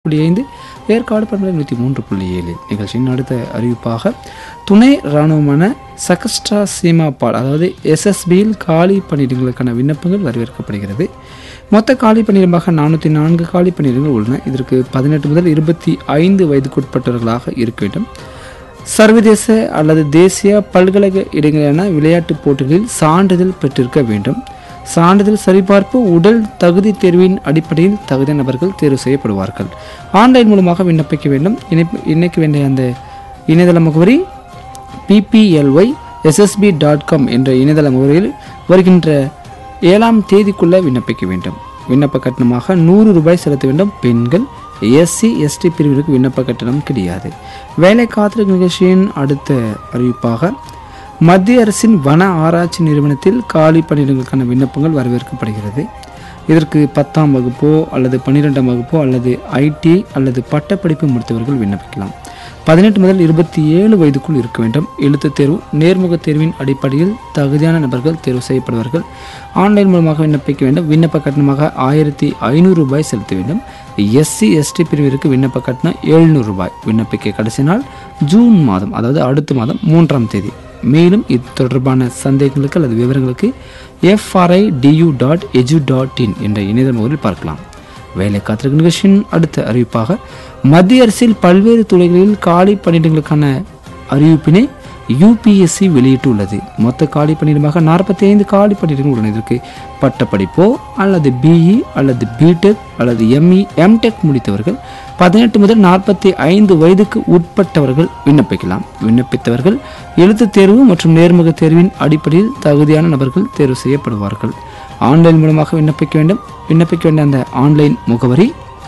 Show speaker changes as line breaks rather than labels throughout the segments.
புள்ளி ஐந்து ஏற்காடு பண்பலை நூற்றி மூன்று புள்ளி ஏழு நிகழ்ச்சியின் அடுத்த அறிவிப்பாக துணை இராணுவமான சகஸ்ட்ரா சீமாபால் அதாவது எஸ்எஸ்பியில் காலி பணியிடங்களுக்கான விண்ணப்பங்கள் வரவேற்கப்படுகிறது மொத்த காலி பணியிடமாக நானூற்றி நான்கு காலி பணியிடங்கள் உள்ளன இதற்கு பதினெட்டு முதல் இருபத்தி ஐந்து வயதுக்குட்பட்டவர்களாக இருக்க வேண்டும் சர்வதேச அல்லது தேசிய பல்கலைக்கழக இடையிலான விளையாட்டுப் போட்டிகளில் சான்றிதழ் பெற்றிருக்க வேண்டும் சான்றிதழ் சரிபார்ப்பு உடல் தகுதி தேர்வின் அடிப்படையில் தகுதியான நபர்கள் தேர்வு செய்யப்படுவார்கள் ஆன்லைன் மூலமாக விண்ணப்பிக்க வேண்டும் இணைப்பு இணைக்க வேண்டிய அந்த இணையதள முகவரி பிபிஎல்ஒய் எஸ்எஸ்பி டாட் காம் என்ற இணையதள முகவரியில் வருகின்ற ஏழாம் தேதிக்குள்ளே விண்ணப்பிக்க வேண்டும் விண்ணப்ப கட்டணமாக நூறு ரூபாய் செலுத்த வேண்டும் பெண்கள் எஸ்சி எஸ்டி பிரிவிற்கு விண்ணப்ப கட்டணம் கிடையாது வேலை காத்திருக்கும் நிகழ்ச்சியின் அடுத்த அறிவிப்பாக மத்திய அரசின் வன ஆராய்ச்சி நிறுவனத்தில் காலி பணியிடங்களுக்கான விண்ணப்பங்கள் வரவேற்கப்படுகிறது இதற்கு பத்தாம் வகுப்போ அல்லது பன்னிரெண்டாம் வகுப்போ அல்லது ஐடி அல்லது பட்டப்படிப்பு முடித்தவர்கள் விண்ணப்பிக்கலாம் பதினெட்டு முதல் இருபத்தி ஏழு வயதுக்குள் இருக்க வேண்டும் எழுத்துத் தேர்வு நேர்முகத் தேர்வின் அடிப்படையில் தகுதியான நபர்கள் தேர்வு செய்யப்படுவார்கள் ஆன்லைன் மூலமாக விண்ணப்பிக்க வேண்டும் விண்ணப்ப கட்டணமாக ஆயிரத்தி ஐநூறு ரூபாய் செலுத்த வேண்டும் எஸ்சி எஸ்டி பிரிவிற்கு விண்ணப்ப கட்டணம் எழுநூறு ரூபாய் விண்ணப்பிக்க கடைசி நாள் ஜூன் மாதம் அதாவது அடுத்த மாதம் மூன்றாம் தேதி மேலும் இது தொடர்பான சந்தேகங்களுக்கு அல்லது விவரங்களுக்கு FRIDU dot edu dot in என்ற இணையதள முகவரில் பார்க்கலாம் வேலை காத்திருக்கும் நிகழ்ச்சியின் அடுத்த அறிவிப்பாக மத்திய அரசில் பல்வேறு துறைகளில் காலி பணியிடங்களுக்கான அறிவிப்பினை யூபிஎஸ்சி வெளியிட்டுள்ளது மொத்த காலி பணியிடமாக நாற்பத்தி ஐந்து காலி பணியிடங்கள் உள்ளன இதற்கு பட்டப்படிப்போ அல்லது பிஇ அல்லது பிடெக் அல்லது எம்இ எம்டெக் முடித்தவர்கள் பதினெட்டு முதல் நாற்பத்தி ஐந்து வயதுக்கு உட்பட்டவர்கள் விண்ணப்பிக்கலாம் விண்ணப்பித்தவர்கள் எழுத்துத் தேர்வு மற்றும் நேர்முக தேர்வின் அடிப்படையில் தகுதியான நபர்கள் தேர்வு செய்யப்படுவார்கள் ஆன்லைன் மூலமாக விண்ணப்பிக்க வேண்டும் விண்ணப்பிக்க வேண்டிய அந்த ஆன்லைன் முகவரி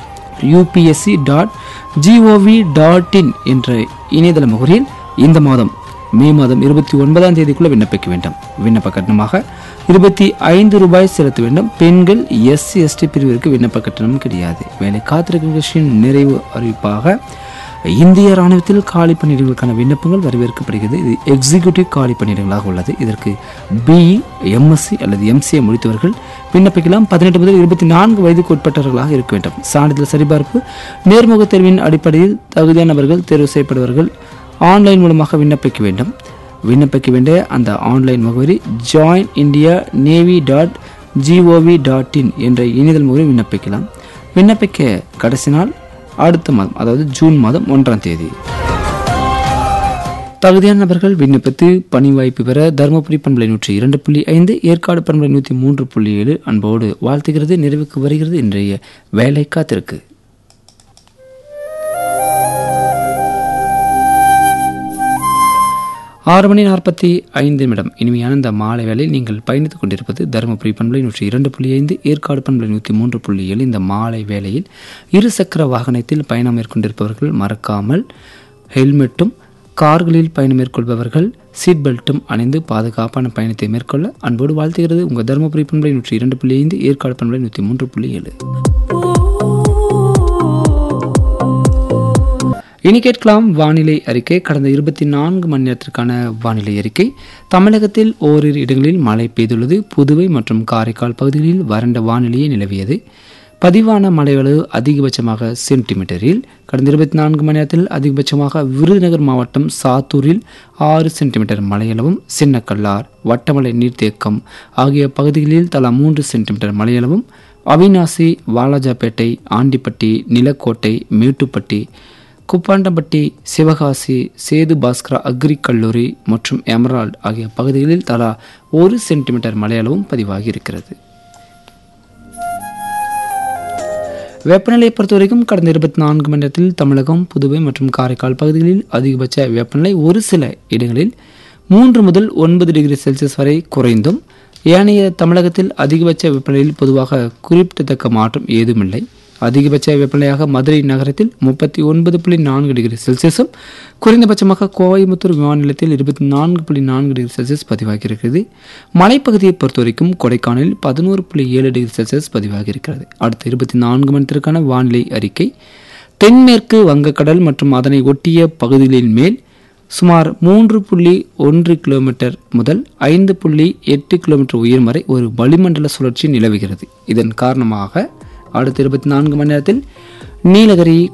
UPSC dot GOV dot in என்ற இணையதள முகவரியில் இந்த மாதம் மே மாதம் இருபத்தி ஒன்பதாம் தேதிக்குள்ள விண்ணப்பிக்க வேண்டும் விண்ணப்ப கட்டணமாக இருபத்தி ஐந்து ரூபாய் செலுத்த வேண்டும் பெண்கள் எஸ்சி எஸ்டி பிரிவிற்கு விண்ணப்ப கட்டணம் கிடையாது வேலை காத்திருக்கும் நிகழ்ச்சியின் நிறைவு அறிவிப்பாக இந்திய ராணுவத்தில் காலி பணியிடங்களுக்கான விண்ணப்பங்கள் வரவேற்கப்படுகிறது இது எக்ஸிக்யூட்டிவ் காலி பணியிடங்களாக உள்ளது இதற்கு பிஇ எம்எஸ்சி அல்லது எம்சிஏ முடித்தவர்கள் விண்ணப்பிக்கலாம் பதினெட்டு முதல் இருபத்தி நான்கு வயதுக்கு உட்பட்டவர்களாக இருக்க வேண்டும் சான்றிதழ் சரிபார்ப்பு நேர்முக தேர்வின் அடிப்படையில் தகுதியானவர்கள் தேர்வு செய்யப்படுவார்கள் ஆன்லைன் மூலமாக விண்ணப்பிக்க வேண்டும் விண்ணப்பிக்க வேண்டிய அந்த ஆன்லைன் முகவரி join India navy dot GOV dot in என்ற இணையதள முகவரி விண்ணப்பிக்கலாம் விண்ணப்பிக்க கடைசி நாள் அடுத்த மாதம் அதாவது ஜூன் மாதம் ஒன்றாம் தேதி தகுதியான நபர்கள் விண்ணப்பித்து பணி வாய்ப்பு பெற தருமபுரி பண்பலை நூற்றி இரண்டு புள்ளி ஐந்து ஏற்காடு பண்பலை நூற்றி மூன்று புள்ளி ஏழு அன்போடு வாழ்த்துகிறது நிறைவுக்கு வருகிறது இன்றைய வேலை காத்திருக்கு ஆறு மணி நாற்பத்தி ஐந்து நிமிடம் இனிமையான இந்த மாலை வேளையில் நீங்கள் பயணித்துக் கொண்டிருப்பது தருமபுரி பண்பலை நூற்றி இரண்டு புள்ளி ஐந்து ஏற்காடு பண்பலை நூற்றி மூன்று புள்ளி ஏழு இந்த மாலை வேளையில் இருசக்கர வாகனத்தில் பயணம் மேற்கொண்டிருப்பவர்கள் மறக்காமல் ஹெல்மெட்டும் கார்களில் பயணம் மேற்கொள்பவர்கள் சீட் பெல்ட்டும் அணிந்து பாதுகாப்பான பயணத்தை மேற்கொள்ள அன்போடு வாழ்த்துகிறது உங்கள் தருமபுரி பண்பலை நூற்றி இரண்டு புள்ளி ஐந்து ஏற்காடு பண்பலை நூற்றி மூன்று புள்ளி ஏழு இனி கேட்கலாம் வானிலை அறிக்கை கடந்த இருபத்தி நான்கு மணி நேரத்திற்கான வானிலை அறிக்கை தமிழகத்தில் ஓரிரு இடங்களில் மழை பெய்துள்ளது புதுவை மற்றும் காரைக்கால் பகுதிகளில் வறண்ட வானிலையே நிலவியது பதிவான மழையளவு அதிகபட்சமாக சென்டிமீட்டரில் கடந்த இருபத்தி நான்கு மணி நேரத்தில் அதிகபட்சமாக விருதுநகர் மாவட்டம் சாத்தூரில் ஆறு சென்டிமீட்டர் மழையளவும் சின்னக்கல்லார் வட்டமலை நீர்த்தேக்கம் ஆகிய பகுதிகளில் தலா மூன்று சென்டிமீட்டர் மழையளவும் அவினாசி வாலாஜாப்பேட்டை ஆண்டிப்பட்டி நிலக்கோட்டை மேட்டுப்பட்டி குப்பாண்டப்பட்டி சிவகாசி சேது பாஸ்கரா அக்ரி கல்லூரி மற்றும் எமரால்ட் ஆகிய பகுதிகளில் தலா ஒரு சென்டிமீட்டர் மழையளவும் பதிவாகி இருக்கிறது வெப்பநிலையை பொறுத்தவரைக்கும் கடந்த இருபத்தி நான்கு மணி நேரத்தில் தமிழகம் புதுவை மற்றும் காரைக்கால் பகுதிகளில் அதிகபட்ச வெப்பநிலை ஒரு சில இடங்களில் மூன்று முதல் ஒன்பது டிகிரி செல்சியஸ் வரை குறைந்தும் ஏனைய தமிழகத்தில் அதிகபட்ச வெப்பநிலையில் பொதுவாக குறிப்பிடத்தக்க மாற்றம் ஏதுமில்லை அதிகபட்ச வெப்பநிலையாக மதுரை நகரத்தில் முப்பத்தி ஒன்பது புள்ளி நான்கு டிகிரி செல்சியஸும் குறைந்தபட்சமாக கோயம்புத்தூர் விமான நிலையத்தில் இருபத்தி நான்கு புள்ளி நான்கு டிகிரி செல்சியஸ் பதிவாகியிருக்கிறது மலைப்பகுதியை பொறுத்தவரைக்கும் கொடைக்கானலில் பதினோரு புள்ளி ஏழு டிகிரி செல்சியஸ் பதிவாகியிருக்கிறது அடுத்த இருபத்தி நான்கு மணி நேரத்திற்கான வானிலை அறிக்கை தென்மேற்கு வங்கக்கடல் மற்றும் அதனை ஒட்டிய பகுதிகளின் மேல் சுமார் மூன்று புள்ளி ஒன்று கிலோமீட்டர் முதல் ஐந்து புள்ளி எட்டு கிலோமீட்டர் உயரம் வரை ஒரு வளிமண்டல சுழற்சி நிலவுகிறது இதன் காரணமாக அடுத்த இருபத்தி நான்கு மணி நேரத்தில் நீலகிரி